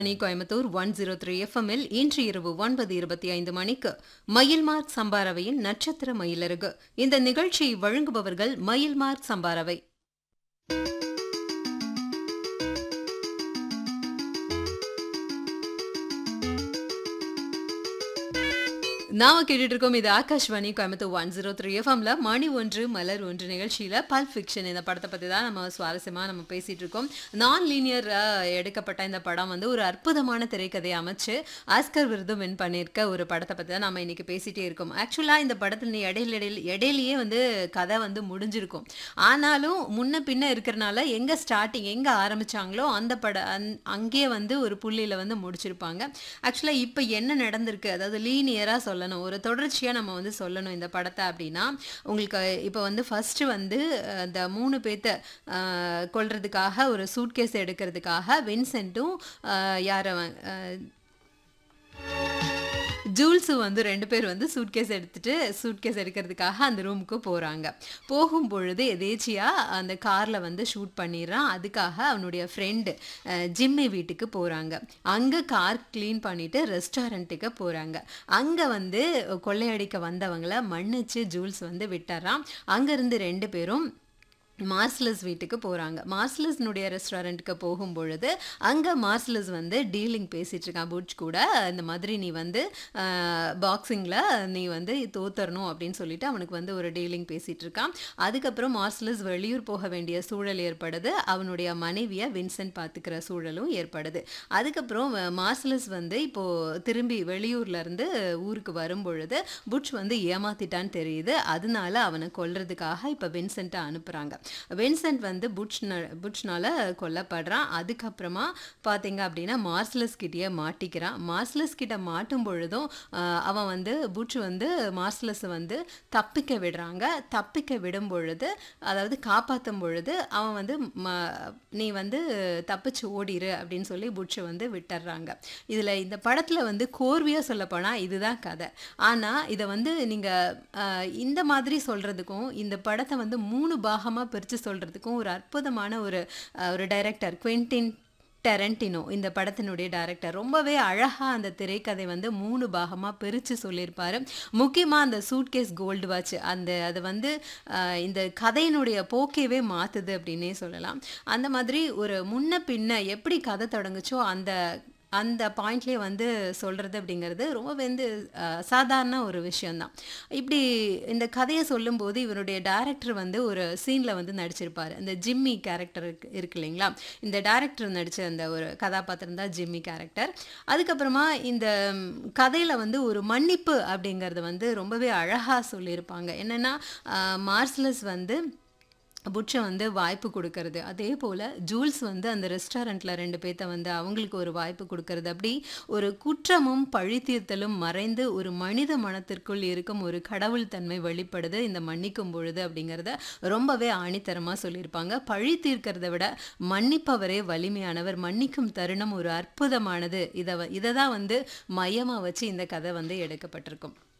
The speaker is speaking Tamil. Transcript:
மணி கோயம்புத்தூர் ஒன் ஜீரோ த்ரீ எஃப்எம்மில் இன்று இரவு ஒன்பது இருபத்தி ஐந்து மணிக்கு மயில்மார்க் சம்பாரவையின் நட்சத்திர மயிலருகு இந்த நிகழ்ச்சியை வழங்குபவர்கள் மயில்மார்க் சம்பாரவை நாம கேட்டுட்டு இருக்கோம் இது Akashvani Coimbatore one zero three எஃப்எம்ல மணி ஒன்று மலர் ஒன்று நிகழ்ச்சியில பல் ஃபிக்ஷன் இந்த படத்தை பத்தி தான் நம்ம சுவாரஸ்யமா நம்ம பேசிட்டு இருக்கோம் நான் லீனியர் எடுக்கப்பட்ட இந்த படம் வந்து ஒரு அற்புதமான திரைக்கதையை அமைச்சு ஆஸ்கர் விருதும் வின் பண்ணியிருக்க ஒரு படத்தை பத்தி தான் நம்ம இன்னைக்கு பேசிட்டே இருக்கோம் ஆக்சுவலா இந்த படத்துல நீ இடையில இடையில இடையிலேயே வந்து கதை வந்து முடிஞ்சிருக்கும் ஆனாலும் முன்ன பின்ன இருக்கிறனால எங்க ஸ்டார்டிங் எங்க ஆரம்பிச்சாங்களோ அந்த பட அந்- அங்கேயே வந்து ஒரு புள்ளியில வந்து முடிச்சிருப்பாங்க ஆக்சுவலா இப்போ என்ன நடந்திருக்கு அதாவது லீனியரா சொல்லணும் ஒரு தொடர்ச்சியா நம்ம வந்து சொல்லணும் இந்த படத்தை அப்படின்னா உங்களுக்கு இப்போ வந்து ஃபர்ஸ்ட் வந்து அஹ், இந்த மூணு பேத்த அஹ், கொல்றதுக்காக ஒரு சூட்கேஸ் எடுக்கிறதுக்காக வின்சென்ட்டும் யார் அவன் அஹ், ஜூல்ஸும் வந்து ரெண்டு பேர் வந்து சூட்கேஸ் எடுத்துட்டு சூட்கேஸ் எடுக்கிறதுக்காக அந்த ரூமுக்கு போகிறாங்க போகும் பொழுது எதேச்சியாக அந்த காரில் வந்து ஷூட் பண்ணிடுறான் அதுக்காக அவனுடைய ஃப்ரெண்டு ஜிம்மி வீட்டுக்கு போகிறாங்க அங்கே கார் க்ளீன் பண்ணிவிட்டு ரெஸ்டாரண்ட்டுக்கு போகிறாங்க அங்கே வந்து கொள்ளையடிக்க வந்தவங்கள மன்னிச்சு ஜூல்ஸ் வந்து விட்டுறான் அங்கேருந்து ரெண்டு பேரும் மார்ஸ்லஸ் வீட்டுக்கு போகிறாங்க மார்ஸ்லஸ்னுடைய ரெஸ்டாரண்ட்டுக்கு போகும் பொழுது அங்கே மார்ஸ்லஸ் வந்து டீலிங் பேசிகிட்டு இருக்கான் புட்ச் கூட இந்த மாதிரி நீ வந்து பாக்ஸிங்கில் நீ வந்து தோத்தரணும் அப்படின்னு சொல்லிட்டு அவனுக்கு வந்து ஒரு டீலிங் பேசிகிட்டு இருக்கான் அதுக்கப்புறம் மார்ஸ்லஸ் வெளியூர் போக வேண்டிய சூழல் ஏற்படுது அவனுடைய மனைவியை வின்சென்ட் பார்த்துக்கிற சூழலும் ஏற்படுது அதுக்கப்புறம் அஹ், மார்ஸ்லஸ் வந்து இப்போது திரும்பி வெளியூர்ல இருந்து ஊருக்கு வரும் பொழுது புட்ச் வந்து ஏமாத்திட்டான்னு தெரியுது அதனால அவனை கொல்றதுக்காக இப்போ வின்சென்ட்டை அனுப்புகிறாங்க வின்சென்ட் வந்து புட்ச் புட்ச்னால கொல்லப்படுறான் அதுக்கப்புறமா பார்த்தீங்க அப்படின்னா மார்ஸ்லஸ் கிட்டேயே மாட்டிக்கிறான் மார்ஸ்லஸ் கிட்ட மாட்டும் பொழுதும் ஆஹ், அவன் வந்து புட்ச் வந்து மார்ஸ்லஸை வந்து தப்பிக்க விடுறாங்க தப்பிக்க விடும் பொழுது அதாவது காப்பாற்றும் பொழுது அவன் வந்து ம- நீ வந்து தப்பிச்சு ஓடிரு அப்படின்னு சொல்லி புட்சை வந்து விட்டுறாங்க இதில் இந்த படத்தில் வந்து கோர்வையாக சொல்லப்போனால் இதுதான் கதை ஆனால் இதை வந்து நீங்கள் இந்த மாதிரி சொல்கிறதுக்கும் இந்த படத்தை வந்து மூணு பாகமாக பிரித்து சொல்கிறதுக்கும் ஒரு அற்புதமான ஒரு அஹ், ஒரு டைரக்டர் குவென்டின் டெரண்டினோ இந்த படத்தினுடைய டைரக்டர் ரொம்பவே அழகாக அந்த திரைக்கதை வந்து மூணு பாகமாக பிரித்து சொல்லியிருப்பாரு முக்கியமாக அந்த சூட்கேஸ் கோல்டு வாட்ச் அந்த அது வந்து ஆஹ், இந்த கதையினுடைய போக்கையவே மாற்றுது அப்படின்னே சொல்லலாம் அந்த மாதிரி ஒரு முன்ன பின்ன எப்படி கதை தொடங்குச்சோ அந்த அந்த பாயிண்ட்லேயே வந்து சொல்கிறது அப்படிங்கிறது ரொம்ப வந்து அஹ், சாதாரண ஒரு விஷயந்தான் இப்படி இந்த கதையை சொல்லும்போது இவருடைய டேரக்டர் வந்து ஒரு சீனில் வந்து நடிச்சிருப்பார் இந்த ஜிம்மி கேரக்டர் இருக்கு இருக்கு இல்லைங்களா இந்த டேரக்டர் நடித்த அந்த ஒரு கதாபாத்திரம் தான் ஜிம்மி கேரக்டர் அதுக்கப்புறமா இந்த கதையில் வந்து ஒரு மன்னிப்பு அப்படிங்கிறது வந்து ரொம்பவே அழகாக சொல்லியிருப்பாங்க என்னென்னா மார்ஸ்லஸ் வந்து புட்சை வந்து வாய்ப்பு கொடுக்கறது அதே போல் ஜூல்ஸ் வந்து அந்த ரெஸ்டாரண்ட்டில் ரெண்டு பேர்த்த வந்து அவங்களுக்கு ஒரு வாய்ப்பு கொடுக்கறது அப்படி ஒரு குற்றமும் பழித்தீர்த்தலும் மறைந்து ஒரு மனித மனத்திற்குள் இருக்கும் ஒரு கடவுள் தன்மை வெளிப்படுது இந்த மன்னிக்கும் பொழுது அப்படிங்கிறத ரொம்பவே ஆணித்தரமாக சொல்லியிருப்பாங்க பழி தீர்க்கிறத விட மன்னிப்பவரே வலிமையானவர் மன்னிக்கும் தருணம் ஒரு அற்புதமானது இதை இதை தான் வந்து மையமாக வச்சு இந்த கதை வந்து எடுக்கப்பட்டிருக்கும்